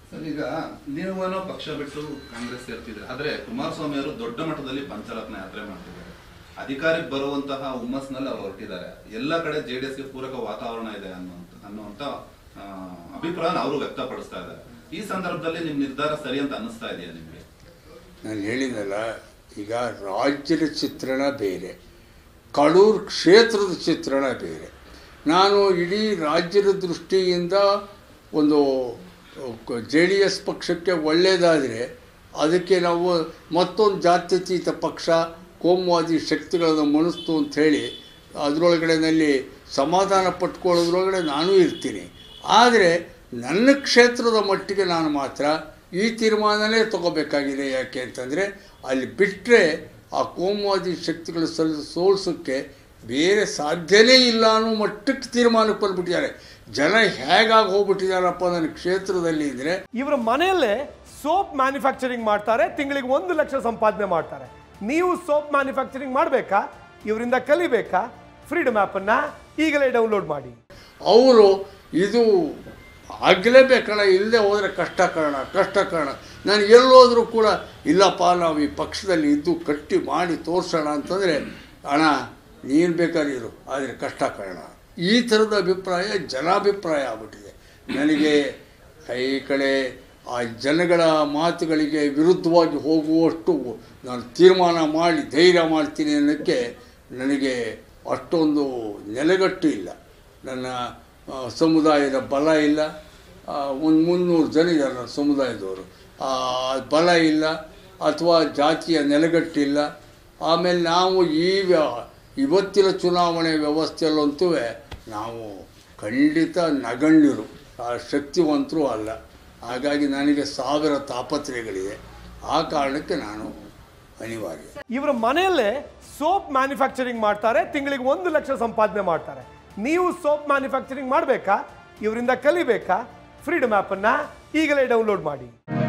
sir ಈಗ ನೀವೇನೋ ಪಕ್ಷ ಬಿಟ್ಟು ಕಾಂಗ್ರೆಸ್ ಸೇರ್ತಿದ್ರೆ ಆದ್ರೆ ಕುಮಾರಸ್ವಾಮಿ ಅವರು ದೊಡ್ಡ ಮಟ್ಟದಲ್ಲಿ ಪಂಚರತ್ನ ಯಾತ್ರೆ ಮಾಡ್ತಿದ್ದಾರೆ ಅಧಿಕಾರಕ್ಕೆ ಬರುವಂತಹ ಹುಮ್ಮಸ್ನಲ್ಲಿ ಅವ್ರು ಹೊರಟಿದ್ದಾರೆ ಎಲ್ಲ ಕಡೆ ಜೆ ಡಿ ಎಸ್ಗೆ ಪೂರಕ ವಾತಾವರಣ ಇದೆ ಅನ್ನುವಂತ ಅನ್ನುವಂತ ಆ, ಅಭಿಪ್ರಾಯನ ಅವರು ವ್ಯಕ್ತಪಡಿಸ್ತಾ ಇದ್ದಾರೆ ಈ ಸಂದರ್ಭದಲ್ಲಿ ನಿಮ್ ನಿರ್ಧಾರ ಸರಿ ಅಂತ ಅನ್ನಿಸ್ತಾ ಇದೆಯಾ ನಿಮ್ಗೆ ನಾನು ಹೇಳಿದ್ನಲ್ಲ ಈಗ ರಾಜ್ಯದ ಚಿತ್ರಣ ಬೇರೆ ಕಡೂರು ಕ್ಷೇತ್ರದ ಚಿತ್ರಣ ಬೇರೆ ನಾನು ಇಡೀ ರಾಜ್ಯದ ದೃಷ್ಟಿಯಿಂದ ಒಂದು ಜೆ ಡಿ ಎಸ್ ಪಕ್ಷಕ್ಕೆ ಒಳ್ಳೆಯದಾದರೆ ಅದಕ್ಕೆ ನಾವು ಮತ್ತೊಂದು ಜಾತ್ಯತೀತ ಪಕ್ಷ ಕೋಮುವಾದಿ ಶಕ್ತಿಗಳನ್ನು ಮಣಿಸ್ತು ಅಂಥೇಳಿ ಅದರೊಳಗಡೆನಲ್ಲಿ ಸಮಾಧಾನ ಪಟ್ಕೊಳ್ಳೋದ್ರೊಳಗಡೆ ನಾನೂ ಇರ್ತೀನಿ ಆದರೆ ನನ್ನ ಕ್ಷೇತ್ರದ ಮಟ್ಟಿಗೆ ನಾನು ಮಾತ್ರ ಈ ತೀರ್ಮಾನನೇ ತಗೋಬೇಕಾಗಿದೆ ಯಾಕೆ ಅಂತಂದರೆ ಅಲ್ಲಿ ಬಿಟ್ಟರೆ ಆ ಕೋಮುವಾದಿ ಶಕ್ತಿಗಳು ಸಲ್ ಸೋಲ್ಸೋಕ್ಕೆ ಬೇರೆ ಸಾಧ್ಯನೇ ಇಲ್ಲ ಅನ್ನೋ ಮಟ್ಟಕ್ಕೆ ತೀರ್ಮಾನಕ್ಕೆ ಬಂದ್ಬಿಟ್ಟಿದ್ದಾರೆ ಜನ ಹೇಗಾಗಿ ಹೋಗ್ಬಿಟ್ಟಿದ್ದಾರಪ್ಪ ನನ್ನ ಕ್ಷೇತ್ರದಲ್ಲಿ ಅಂದರೆ ಇವರ ಮನೆಯಲ್ಲೇ ಸೋಪ್ ಮ್ಯಾನುಫ್ಯಾಕ್ಚರಿಂಗ್ ಮಾಡ್ತಾರೆ ತಿಂಗಳಿಗೆ ಒಂದು ಲಕ್ಷ ಸಂಪಾದನೆ ಮಾಡ್ತಾರೆ ನೀವು ಸೋಪ್ ಮ್ಯಾನುಫ್ಯಾಕ್ಚರಿಂಗ್ ಮಾಡಬೇಕಾ ಇವರಿಂದ ಕಲಿಬೇಕಾ ಫ್ರೀಡಮ್ ಆ್ಯಪನ್ನು ಈಗಲೇ ಡೌನ್ಲೋಡ್ ಮಾಡಿ ಅವರು ಇದು ಆಗಲೇಬೇಕಣ್ಣ ಇಲ್ಲದೆ ಹೋದರೆ ಕಷ್ಟ ಕಾರಣ ಕಷ್ಟ ಕಾರಣ ನಾನು ಎಲ್ಲೋದ್ರೂ ಕೂಡ ಇಲ್ಲಪ್ಪ ನಾವು ಈ ಪಕ್ಷದಲ್ಲಿ ಇದ್ದು ಕಟ್ಟಿ ಮಾಡಿ ತೋರಿಸೋಣ ಅಂತಂದರೆ ಅಣ್ಣ ನೀನು ಬೇಕಾದ್ರೆ ಇರು ಆದರೆ ಕಷ್ಟ ಕಾರಣ ಈ ಥರದ ಅಭಿಪ್ರಾಯ ಜನಾಭಿಪ್ರಾಯ ಆಗ್ಬಿಟ್ಟಿದೆ ನನಗೆ ಈ ಕಡೆ ಆ ಜನಗಳ ಮಾತುಗಳಿಗೆ ವಿರುದ್ಧವಾಗಿ ಹೋಗುವಷ್ಟು ನಾನು ತೀರ್ಮಾನ ಮಾಡಿ ಧೈರ್ಯ ಮಾಡ್ತೀನಿ ಅನ್ನೋಕ್ಕೆ ನನಗೆ ಅಷ್ಟೊಂದು ನೆಲೆಗಟ್ಟು ಇಲ್ಲ ನನ್ನ ಆ, ಸಮುದಾಯದ ಬಲ ಇಲ್ಲ ಒಂದು ಮುನ್ನೂರು ಜನ ಇದ್ದಾರೆ ನನ್ನ ಸಮುದಾಯದವರು ಆ, ಬಲ ಇಲ್ಲ ಅಥವಾ ಜಾತಿಯ ನೆಲೆಗಟ್ಟಿಲ್ಲ ಆಮೇಲೆ ನಾವು ಈ ವ್ಯ- ಇವತ್ತಿನ ಚುನಾವಣೆ ವ್ಯವಸ್ಥೆಯಲ್ಲಂತೂ ನಾವು ಖಂಡಿತ ನಗಣ್ಯರು ಆ ಶಕ್ತಿವಂತರೂ ಅಲ್ಲ ಹಾಗಾಗಿ ನನಗೆ ಸಾವಿರ ತಾಪತ್ರಯಗಳಿದೆ ಆ ಕಾರಣಕ್ಕೆ ನಾನು ಅನಿವಾರ್ಯ ಇವರ ಮನೆಯಲ್ಲೇ ಸೋಪ್ ಮ್ಯಾನುಫ್ಯಾಕ್ಚರಿಂಗ್ ಮಾಡ್ತಾರೆ ತಿಂಗಳಿಗೆ ಒಂದು ಲಕ್ಷ ಸಂಪಾದನೆ ಮಾಡ್ತಾರೆ ನೀವು ಸೋಪ್ ಮ್ಯಾನುಫ್ಯಾಕ್ಚರಿಂಗ್ ಮಾಡಬೇಕಾ ಇವರಿಂದ ಕಲಿಬೇಕಾ ಫ್ರೀಡಮ್ ಆ್ಯಪನ್ನು ಈಗಲೇ ಡೌನ್ಲೋಡ್ ಮಾಡಿ